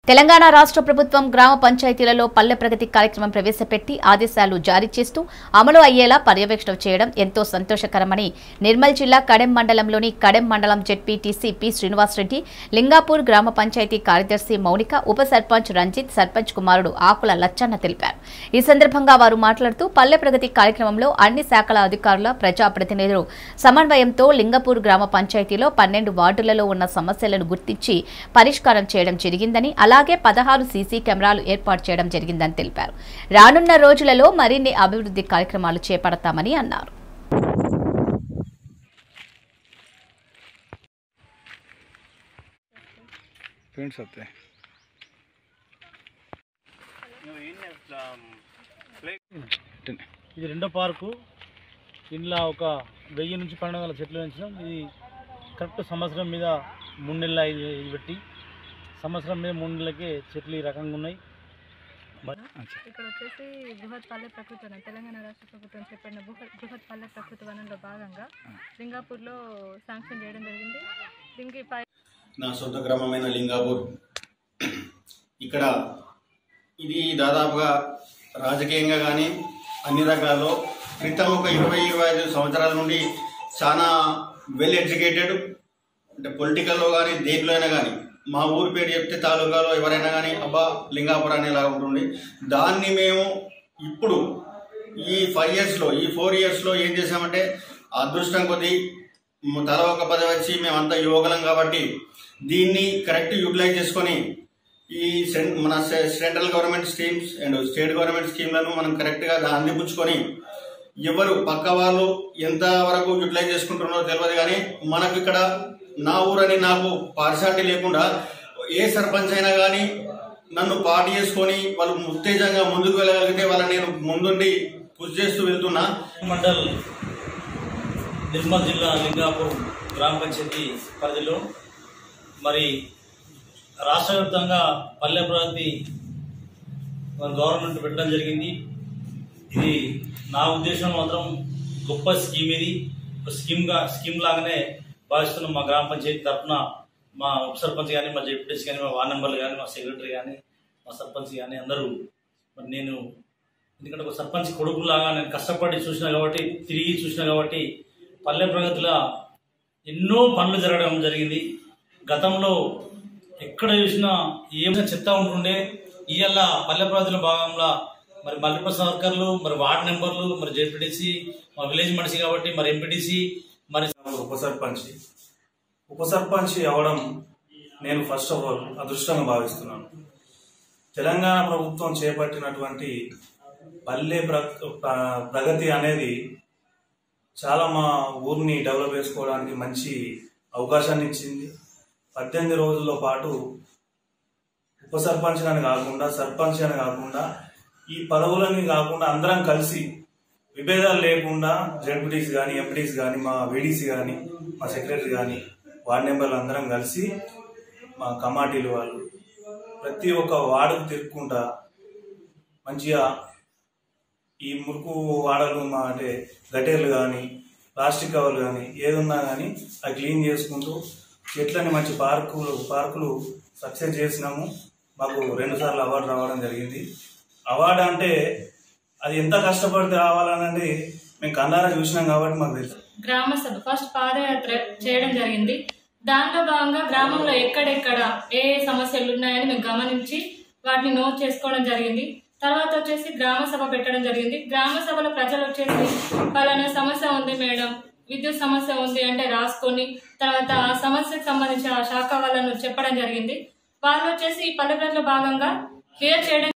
తెలంగాణ రాష్ట్ర ప్రభుత్వం గ్రామ పంచాయతీలలో పల్లె ప్రగతి కార్యక్రమం ప్రవేశపెట్టి ఆదేశాలు జారీ చేస్తూ అమలు అయ్యేలా పర్యవేక్షణ చేయడం ఎంతో సంతోషకరమని నిర్మల్ జిల్లా కడెం మండలంలోని కడెం మండలం జెడ్పీటీసీ పి శ్రీనివాసరెడ్డి లింగాపూర్ గ్రామ పంచాయతీ కార్యదర్శి మౌనిక ఉప సర్పంచ్ రంజిత్ సర్పంచ్ కుమారుడు ఆకుల లచ్చన్న తెలిపారు ఈ సందర్భంగా వారు మాట్లాడుతూ పల్లె ప్రగతి కార్యక్రమంలో అన్ని శాఖల అధికారుల ప్రజాప్రతినిధులు సమన్వయంతో లింగపూర్ గ్రామ పంచాయతీలో పన్నెండు వార్డులలో ఉన్న సమస్యలను గుర్తించి పరిష్కారం చేయడం జరిగిందని అలాగే పదహారు సీసీ కెమెరాలు ఏర్పాటు చేయడం జరిగిందని తెలిపారు రానున్న రోజులలో మరిన్ని అభివృద్ధి కార్యక్రమాలు చేపడతామని అన్నారు ప్రింట్స్ వస్తాయి టెన్. ఇది రెండో పార్కు ఇందులో ఒక వెయ్యి నుంచి పన్నెండు వందల చెట్లు పెంచడం ఇది కరెక్ట్ సంవత్సరం మీద మూడు నెలల ఇది ఇది పెట్టి సంవత్సరం మీద మూడు నెలలకే చెట్లు ఈ రకంగా ఉన్నాయి అచ్చా. ఇక్కడ వచ్చేసి బృహత్ పల్లె ప్రకృతి వనం తెలంగాణ రాష్ట్ర ప్రభుత్వం చేపట్టిన బృహత్ బృహత్ పల్లె ప్రకృతి వనంలో భాగంగా లింగాపూర్లో శాంక్షన్ చేయడం జరిగింది దీనికి పై నా సొంత గ్రామమైన లింగాపూర్ ఇక్కడ ఇది దాదాపుగా రాజకీయంగా కానీ అన్ని రకాల్లో క్రితం ఒక ఇరవై ఇరవై ఐదు సంవత్సరాల నుండి చాలా వెల్ ఎడ్యుకేటెడ్ అంటే పొలిటికల్లో కానీ దేంట్లో అయినా కానీ మా ఊరి పేరు చెప్తే తాలూకాలో ఎవరైనా కానీ అబ్బా లింగాపూర్ అనేలా ఉంటుంది దాన్ని మేము ఇప్పుడు ఈ ఫైవ్ ఇయర్స్లో ఈ ఫోర్ ఇయర్స్లో ఏం చేసామంటే అదృష్టం కొద్దీ మ్ తల ఒక పదవి వచ్చి మేమంతా యువకులం కాబట్టి దీన్ని కరెక్ట్ యూటిలైజ్ చేసుకొని ఈ సెం- మన సె- central government schemes and state government స్కీమ్లను మనం కరెక్ట్గా దా- అందిపుచ్చుకొని ఎవరు పక్క వాళ్ళు ఎంత వరకు యూటిలైజ్ చేసుకుంటున్నారో తెలియదు కానీ మనకు ఇక్కడ నా ఊరని నాకు పార్షాలిటీ లేకుండా ఏ సర్పంచ్ అయినా కానీ నన్ను పాటు చేసుకొని వాళ్ళు ఉత్తేజంగా ముందుకు వెళ్ళగలిగితే వాళ్ళని నేను ముందుండి పుష్ చేస్తూ వెళ్తున్నా మండల్ నిర్మల్ జిల్లా లింగాపూర్ గ్రామ పంచాయతీ పరిధిలో మరి రాష్ట్ర వ్యాప్తంగా పల్లె ప్రగతి మన గవర్నమెంట్ పెట్టడం జరిగింది ఇది నా ఉద్దేశం మాత్రం గొప్ప స్కీమ్ ఇది ఒక స్కీమ్గా స్కీమ్ లాగానే భావిస్తున్నాం మా గ్రామ పంచాయతీ తరఫున మా ఉప సర్పంచ్ కానీ మా జెడ్పీటీసీ కానీ మా వార్డ్ మెంబర్లు కానీ మా సెక్రటరీ కానీ మా సర్పంచ్ కానీ అందరూ మరి నేను ఎందుకంటే ఒక సర్పంచ్ కొడుకులాగా నేను కష్టపడి చూసిన కాబట్టి తిరిగి చూసిన కాబట్టి పల్లె ప్రగతిలో ఎన్నో పనులు జరగడం జరిగింది గతంలో ఎక్కడ చూసినా ఏమైనా చెత్త ఉంటుండే ఇవాళ పల్లె ప్రగతిలో భాగంలో మరి మల్టీపర్సన్ వర్కర్లు మరి వార్డ్ నెంబర్లు మరి జెడ్పీటీసీ మా విలేజ్ మనిషి కాబట్టి మరి ఎంపీటీసీ మరి ఉప సర్పంచ్ ఉప సర్పంచ్ అవడం నేను ఫస్ట్ ఆఫ్ ఆల్ అదృష్టంగా భావిస్తున్నాను తెలంగాణ ప్రభుత్వం చేపట్టినటువంటి పల్లె ప్ర- ప్ర- ప్రగతి అనేది చాలా మా ఊరిని డెవలప్ చేసుకోవడానికి మంచి అవకాశాన్ని ఇచ్చింది పద్దెనిమిది రోజుల పాటు ఉప సర్పంచ్ అని కాకుండా సర్పంచ్ అని కాకుండా ఈ పదవులని కాకుండా అందరం కలిసి విభేదాలు లేకుండా జడ్పీటీసీ కానీ ఎంపీటీసీ కానీ మా వీడీసీ కానీ మా సెక్రటరీ కానీ వార్డ్ మెంబర్లు అందరం కలిసి మా కమాటీలు వాళ్ళు ప్రతి ఒక్క వార్డుకు తిరుక్కుంటా మంచిగా ఈ మురుకు వాడలు మా అంటే గటేర్లు కానీ ప్లాస్టిక్ కవర్లు కానీ ఏది ఉన్నా కానీ అవి క్లీన్ చేసుకుంటూ చెట్లని మంచి పార్కులు పార్కులు సక్సెస్ చేసినాము మాకు రెండు సార్లు అవార్డు రావడం జరిగింది అవార్డు అంటే అది ఎంత కష్టపడితే రావాలనండి మేము కన్నారా చూసినాం కాబట్టి మాకు తెలుసు గ్రామ సభ ఫస్ట్ పాదయాత్ర చేయడం జరిగింది దానిలో భాగంగా గ్రామంలో ఎక్కడెక్కడ ఏ ఏ సమస్యలు ఉన్నాయని మేము గమనించి వాటిని నోట్ చేసుకోవడం జరిగింది తర్వాత వచ్చేసి గ్రామ సభ పెట్టడం జరిగింది గ్రామ సభలో ప్రజలు వచ్చేసి పలానా సమస్య ఉంది మేడం విద్యుత్ సమస్య ఉంది అంటే రాసుకొని తర్వాత ఆ సమస్యకు సంబంధించి ఆ శాఖ వాళ్ళను చెప్పడం జరిగింది వాళ్ళు వచ్చేసి ఈ పల్లె ప్రజల భాగంగా క్లియర్ చేయడం